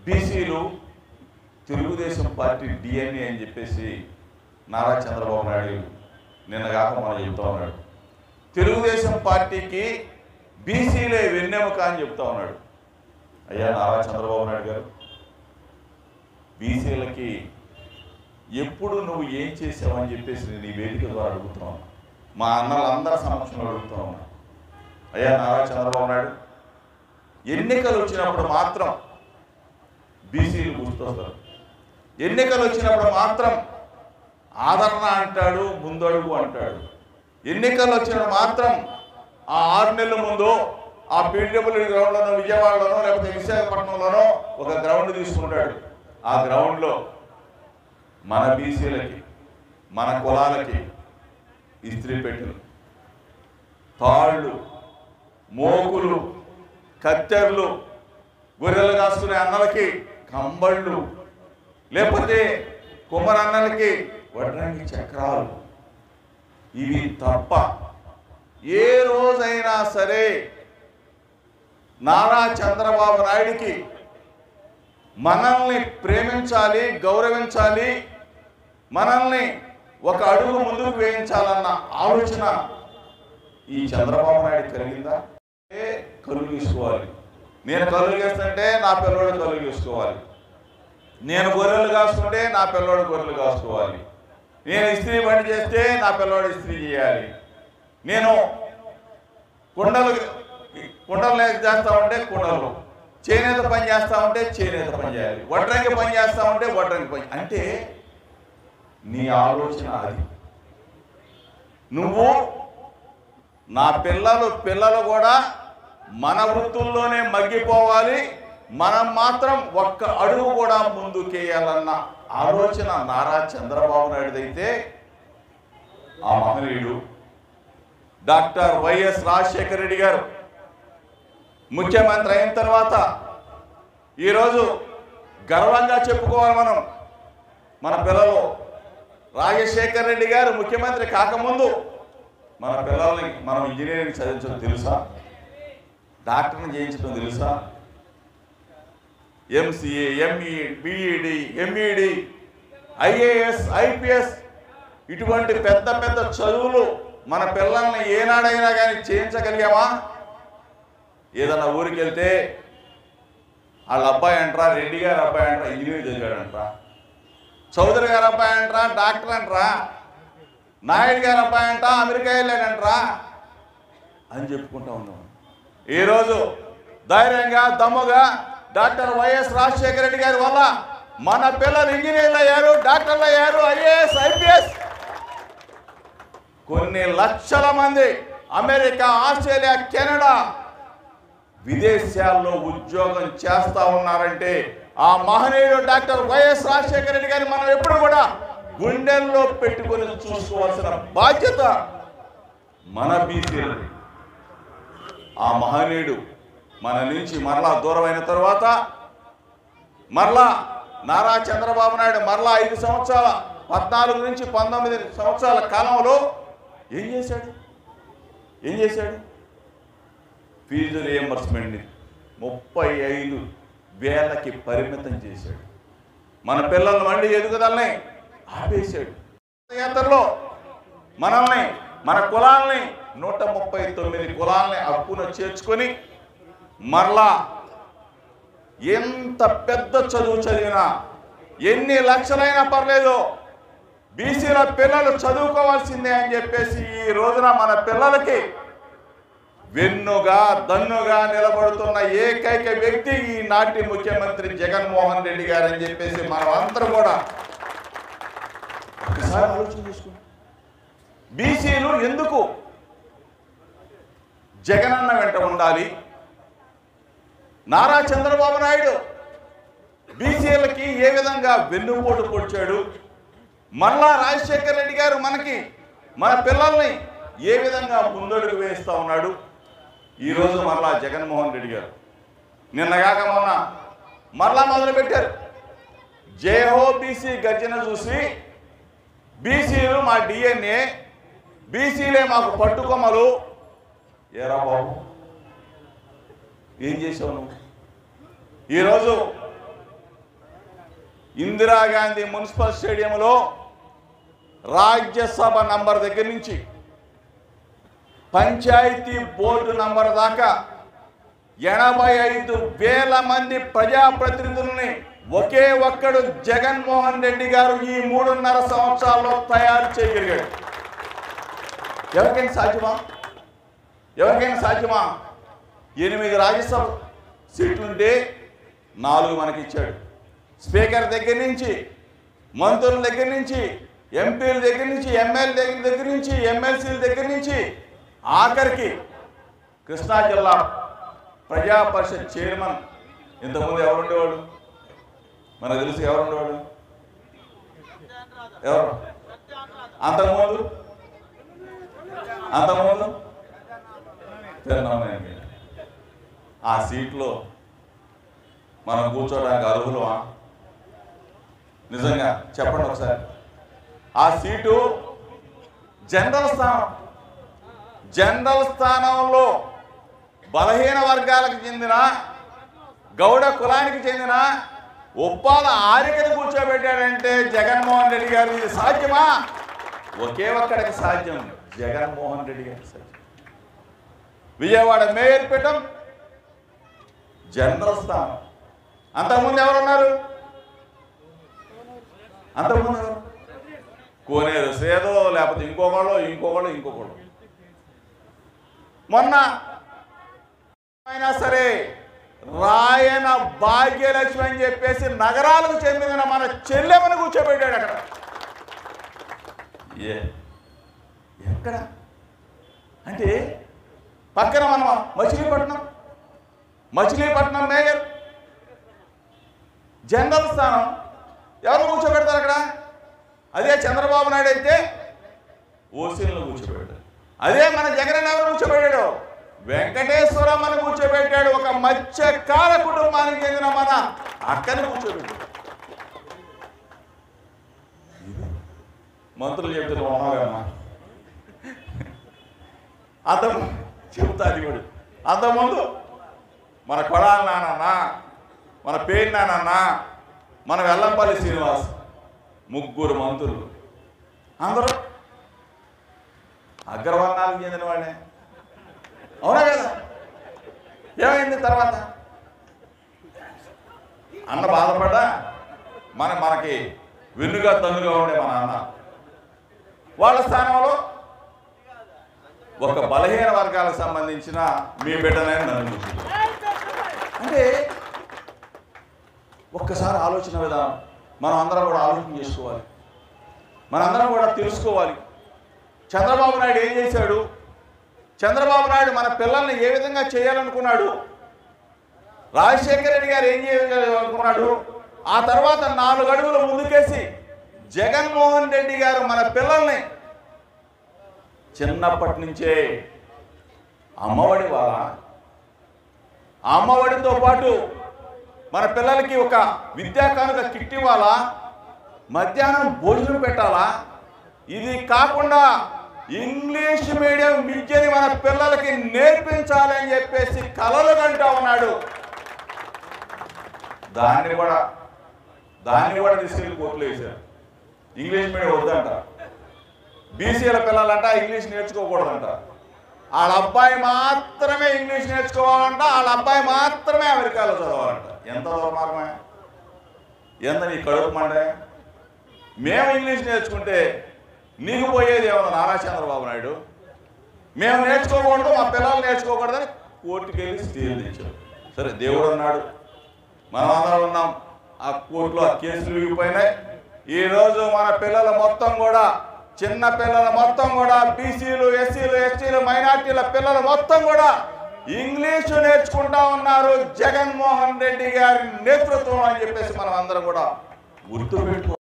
బీసీలు Telugu Desam party DNA అని చెప్పేసి నారా చంద్రబాబు నాయుడు నిన్న కాక మనం చెప్తా ఉన్నాడు తెలుగుదేశం పార్టీకి బీసీలే వెన్నెముక అని చెప్తా ఉన్నాడు అయ్యా నారా చంద్రబాబు నాయుడు గారు బీసీలకి ఎప్పుడు నువ్వు ఏం చేసావని చెప్పేసి నేను ఈ వేదిక ద్వారా అడుగుతా ఉన్నా మా అన్నలందరి సమక్షంలో అడుగుతా ఉన్నా అయ్యా నారా చంద్రబాబు నాయుడు ఎన్నికలు వచ్చినప్పుడు మాత్రం బీసీలు గుర్తొస్తారు ఎన్నికలు వచ్చినప్పుడు మాత్రం ఆదరణ అంటాడు ముందడుగు అంటాడు ఎన్నికలు వచ్చినప్పుడు మాత్రం ఆ ఆరు నెలల ముందు ఆ పీడబ్ల్యూడి గ్రౌండ్లోనో విజయవాడలోనో లేకపోతే విశాఖపట్నంలోనో ఒక గ్రౌండ్ తీసుకుంటాడు ఆ గ్రౌండ్లో మన బీసీలకి మన కులాలకి ఇస్త్రీ పెట్టెలు తాళ్ళు మోకులు కత్తెరలు గొర్రెలు కాసుకునే అన్నలకి కంబళ్ళు లేకపోతే కుమ్మరన్నలకి వడ్రంగి చక్రాలు ఇవి తప్ప ఏ రోజైనా సరే నారా చంద్రబాబు నాయుడికి మనల్ని ప్రేమించాలి గౌరవించాలి మనల్ని ఒక అడుగు ముందుకు వేయించాలన్న ఆలోచన ఈ చంద్రబాబు నాయుడు కలిగిందా ఏ కలుగు తీసుకోవాలి నేను కలుగు చేస్తుంటే నా పిల్లోడు కలుగు తీసుకోవాలి నేను గొర్రెలు కాసుకుంటే నా పిల్లోడు గొర్రెలు కాసుకోవాలి నేను ఇస్త్రీ పని చేస్తే నా పిల్లోడు ఇస్త్రీ చేయాలి నేను కుండలు కుండలు చేస్తా ఉంటే కుండలు చేనేత పని చేస్తా ఉంటే చేనేత పని చేయాలి వడ్రంగి పని చేస్తా ఉంటే వడ్రంగి పని అంటే నీ ఆలోచన అది నువ్వు నా పిల్లలు పిల్లలు కూడా మన వృత్తుల్లోనే మగ్గిపోవాలి మనం మాత్రం ఒక్క అడుగు కూడా ముందుకేయాలన్న ఆలోచన నారా చంద్రబాబు నాయుడుదైతే ఆ మహనీయుడు డాక్టర్ వైఎస్ రాజశేఖర రెడ్డి గారు ముఖ్యమంత్రి అయిన తర్వాత ఈరోజు గర్వంగా చెప్పుకోవాలి మనం మన పిల్లలు రాజశేఖర రెడ్డి గారు ముఖ్యమంత్రి కాకముందు మన పిల్లల్ని మనం ఇంజనీరింగ్ చదివించడం తెలుసా డాక్టర్ని చేయించడం తెలుసా MCA ME BEd MEd IAS IPS ఇటువంటి పెద్ద పెద్ద చదువులు మన పిల్లల్ని ఏనాడైనా కానీ చేయించగలిగామా ఏదన్నా ఊరికి వెళ్తే వాళ్ళ అబ్బాయి అంటారా రెడ్డి గారి అబ్బాయి అంటారా ఇంజనీరింగ్ చదివాడంటారా చౌదరి గారి అబ్బాయి అంటారా డాక్టర్ అంటారా నాయుడు గారి అబ్బాయి అంట అమెరికా వెళ్ళాడంటారా అని చెప్పుకుంటా ఉన్నాం ఈరోజు ధైర్యంగా దమ్ముగా డాక్టర్ వైఎస్ రాజశేఖర రెడ్డి గారి వల్ల మన పిల్లలు ఇంజనీర్లు అయ్యారు డాక్టర్లు అయ్యారు ఐఏఎస్ ఐపీఎస్ కొన్ని లక్షల మంది అమెరికా ఆస్ట్రేలియా కెనడా విదేశాల్లో ఉద్యోగం చేస్తా ఉన్నారంటే ఆ మహనీయుడు డాక్టర్ వైఎస్ రాజశేఖర రెడ్డి గారిని మనం ఎప్పుడు కూడా గుండెల్లో పెట్టుకొని చూసుకోవాల్సిన బాధ్యత మన బీసీలది ఆ మహనీయుడు మన నుంచి మరలా దూరమైన తర్వాత మరలా నారా చంద్రబాబు నాయుడు మరలా ఐదు సంవత్సరాల పద్నాలుగు నుంచి పంతొమ్మిది సంవత్సరాల కాలంలో ఏం చేశాడు ఏం చేశాడు ఫీజు రియంబర్స్మెంట్ని ముప్పై ఐదు వేలకి పరిమితం చేశాడు మన పిల్లల మళ్ళీ ఎదుగుదలని ఆపేశాడు యాత్రలో మనల్ని మన కులాల్ని నూట ముప్పై తొమ్మిది కులాల్ని అప్పున చేర్చుకొని మరలా ఎంత పెద్ద చదువు చదివినా ఎన్ని లక్షలైనా పర్లేదు బీసీల పిల్లలు చదువుకోవాల్సిందే అని చెప్పేసి ఈ రోజున మన పిల్లలకి వెన్నుగా దన్నుగా నిలబడుతున్న ఏకైక వ్యక్తి ఈ నాటి ముఖ్యమంత్రి జగన్మోహన్ రెడ్డి గారు అని చెప్పేసి మనం అందరూ కూడా ఒకసారి ఆలోచన చేసుకోండి బీసీలు ఎందుకు జగనన్న వెంట ఉండాలి నారా చంద్రబాబు నాయుడు బీసీలకి ఏ విధంగా వెన్నుపోటు పొడిచాడు మళ్ళా రాజశేఖర రెడ్డి గారు మనకి మన పిల్లల్ని ఏ విధంగా ముందడుగు వేస్తూ ఉన్నాడు ఈరోజు మరలా జగన్మోహన్ రెడ్డి గారు నిన్నగాక మొన్న మరలా మొదలుపెట్టారు జేహో బీసీ గర్జన చూసి బీసీలు మా డిఎన్ఏ బీసీలే మాకు పట్టుకొమ్మలు ఏరా బాబు ఏం చేసావు నువ్వు ఈరోజు ఇందిరాగాంధీ మున్సిపల్ స్టేడియంలో రాజ్యసభ నంబర్ దగ్గర నుంచి పంచాయతీ బోర్డు నంబర్ దాకా ఎనభై ఐదు వేల మంది ప్రజాప్రతినిధుల్ని ఒకే ఒక్కడు జగన్మోహన్ రెడ్డి గారు ఈ మూడున్నర సంవత్సరాల్లో తయారు చేయగలిగాడు ఎవరికైనా సాధ్యమా ఎవరికైనా సాధ్యమా ఎనిమిది రాజ్యసభ సీట్లుంటే నాలుగు మనకి ఇచ్చాడు స్పీకర్ దగ్గర నుంచి మంత్రుల దగ్గర నుంచి ఎంపీల దగ్గర నుంచి ఎమ్మెల్యే దగ్గర దగ్గర నుంచి ఎమ్మెల్సీల దగ్గర నుంచి ఆఖరికి కృష్ణా జిల్లా ప్రజా పరిషత్ చైర్మన్ ఇంతకుముందు ఎవరు ఉండేవాడు మనకు తెలుసు ఎవరు ఉండేవాడు ఎవరు అంతకుముందు అంతకుముందు తిరునామయ్య. ఆ సీట్లో మనం కూర్చోడానికి అర్హులమా నిజంగా చెప్పండి ఒకసారి ఆ సీటు జనరల్ స్థానం జనరల్ స్థానంలో బలహీన వర్గాలకు చెందిన గౌడ కులానికి చెందిన ఉప్పాల ఆరికని కూర్చోబెట్టాడంటే జగన్మోహన్ రెడ్డి గారు ఇది సాధ్యమా ఒకే ఒక్కడికి సాధ్యం జగన్మోహన్ రెడ్డి గారికి సాధ్యం విజయవాడ మేయర్ పీఠం జనరల్ స్థానం అంతకుముందు ఎవరున్నారు అంతకుముందు ఎవరు? కోనేరు సేదో లేకపోతే ఇంకొకళ్ళు ఇంకొకళ్ళు ఇంకొకళ్ళు మొన్న అయినా సరే రాయన భాగ్యలక్ష్మి అని చెప్పేసి నగరాలకు చెందిన మన చెల్లెమని కూర్చోబెట్టాడు అక్కడ ఏ ఎక్కడ అంటే పక్కన మనం మచిలీపట్నం మచిలీపట్నం మేయర్ జనరల్ స్థానం ఎవరు కూర్చోబెడతారు అక్కడ అదే చంద్రబాబు నాయుడు అయితే ఓసీలను కూర్చోబెట్టాడు అదే మన జగన్ ఎవరు కూర్చోబెట్టాడు వెంకటేశ్వరమ్మని కూర్చోబెట్టాడు ఒక మత్స్యకార కుటుంబానికి చెందిన మన అక్కని కూర్చోబెట్టాడు ఇది మంత్రులు చెప్తున్న మహావేమ అతను చెబుతాది కూడా అంతకుముందు మన కొడాల నానన్న మన పేరు నానన్న మన వెల్లంపల్లి శ్రీనివాస్ ముగ్గురు మంత్రులు అందరూ అగ్రవర్ణాలకు చెందిన వాళ్ళే అవునా కదా ఏమైంది తర్వాత అన్న బాధపడ్డా మన మనకి వెన్నుగా తన్నుగా ఉండే మన అన్న వాళ్ళ స్థానంలో ఒక బలహీన వర్గాలకు సంబంధించిన మీ బిడ్డనని నన్ను చూసింది. అంటే ఒక్కసారి ఆలోచన విధానం మనం అందరం కూడా ఆలోచన చేసుకోవాలి మనందరం కూడా తెలుసుకోవాలి చంద్రబాబు నాయుడు ఏం చేశాడు చంద్రబాబు నాయుడు మన పిల్లల్ని ఏ విధంగా చేయాలనుకున్నాడు రాజశేఖర రెడ్డి గారు ఏం చేయాలనుకున్నాడు ఆ తర్వాత నాలుగు అడుగులు ముందుకేసి జగన్మోహన్ రెడ్డి గారు మన పిల్లల్ని చిన్నప్పటి నుంచే అమ్మఒడి వాళ్ళ అమ్మఒడితో పాటు మన పిల్లలకి ఒక విద్యా కానుక కిట్ ఇవ్వాలా మధ్యాహ్నం భోజనం పెట్టాలా ఇది కాకుండా ఇంగ్లీష్ మీడియం విద్యని మన పిల్లలకి నేర్పించాలి అని చెప్పేసి కలలు కంటా ఉన్నాడు దాన్ని కూడా దాన్ని కూడా తీసుకెళ్ళి కోర్టులో వేశారు ఇంగ్లీష్ మీడియం వద్దంట బీసీల పిల్లలంట ఇంగ్లీష్ నేర్చుకోకూడదంట వాళ్ళ అబ్బాయి మాత్రమే ఇంగ్లీష్ నేర్చుకోవాలంట వాళ్ళ అబ్బాయి మాత్రమే అమెరికాలో చదవాలంట ఎంత దుర్మార్గమే ఎంత నీ కడుపు మండే మేము ఇంగ్లీష్ నేర్చుకుంటే నీకు పోయేది ఏమన్నా నారా చంద్రబాబు నాయుడు మేము నేర్చుకోకూడదు మా పిల్లలు నేర్చుకోకూడదని కోర్టుకి వెళ్ళి స్టీల్ తెచ్చాం సరే దేవుడు అన్నాడు మనం అందరం ఉన్నాం ఆ కోర్టులో ఆ కేసులు విగిపోయినాయి ఈ రోజు మన పిల్లలు మొత్తం కూడా చిన్న పిల్లలు మొత్తం కూడా బీసీలు ఎస్సీలు ఎస్టీలు మైనార్టీల పిల్లలు మొత్తం కూడా ఇంగ్లీషు నేర్చుకుంటా ఉన్నారు జగన్మోహన్ రెడ్డి గారి నేతృత్వం అని చెప్పేసి మనం అందరం కూడా గుర్తు